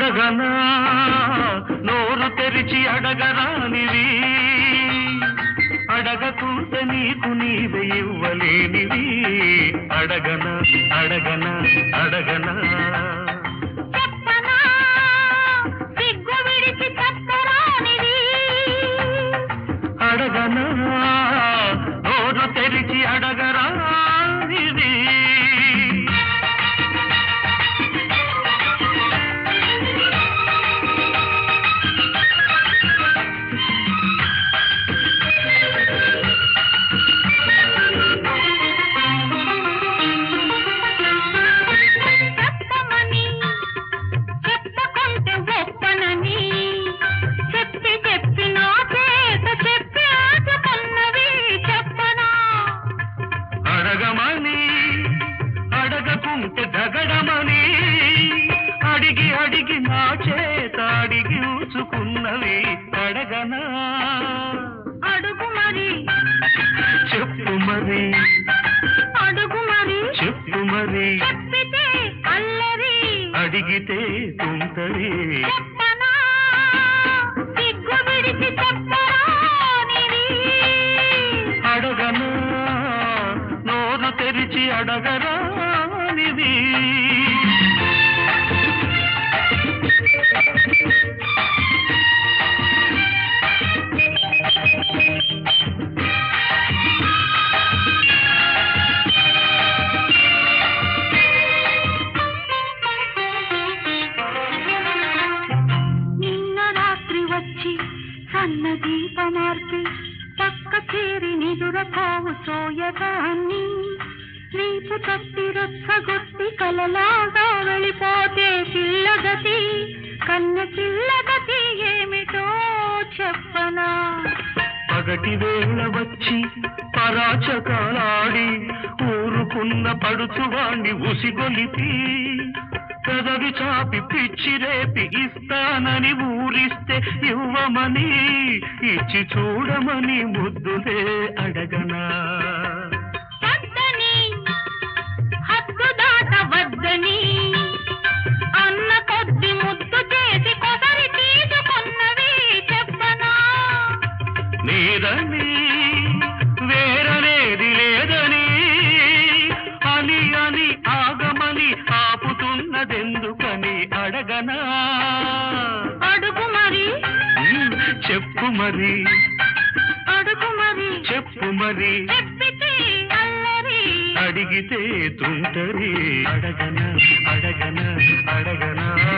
అడగనా నోరు తెరిచి అడగరానివి అడగకుంటే నీకు నీవే ఇవ్వలేనివి అడగనా అడగనా అడగనా చెప్పనా సిగ్గు విడిచి చెప్పరానిది అడగనా నోరు తెరిచి అడగరానివి చెప్పమని చెప్పకుంటే ఒప్పనని చెప్పి చెప్పి నా చేత చెప్పి ఆశకున్నవి చెప్పనా అడగమని అడగకుంటే దగడమని అడిగి అడిగి నా చేత అడిగి ఉంచుకున్నవి అడగనా అడుగు మరి చెప్పు మరి అడుగు మరి చెప్పు మరి చెప్పితే అల్లరి అడిగితే తుంటరి చెప్పనా సిగ్గు విడిచి చెప్పరానిది అడగనా నోరు తెరిచి అడగరానిది నిన్న రాత్రి వచ్చి సన్న దీపమార్పి పక్క చేరి నిదురపోవు సోయగాన్ని రీపు తప్పి రచ్చగొట్టి కలలాగా వెళ్ళిపోతే పిల్లగతి కన్న పిల్లగతి ఏమిటో చెప్పనా పగటి వేళ వచ్చి పరాచకాలాడి ఊరుకున్న పడుచువాణ్ణి ఉసిగొలిపి పెదవి చాపి పిచ్చి రేపి ఇస్తానని ఊరిస్తే ఇవ్వమని ఇచ్చి చూడమని ముద్దులే అడగనా వద్దని హద్దు దాట వద్దని అన్న కొద్ది ముద్దు చేసి కొసరి తీసుకున్నవి చెప్పనా నీదని వేరనేది లేదని అని అని ఆగమని ఆపుతున్నదెందుకని అడగనా అడుగు మరి ఉమ్, చెప్పు మరి అడుగు మరి చెప్పు మరి చెప్పితే అల్లరి అడిగితే తుంటరి అడగనా అడగనా అడగనా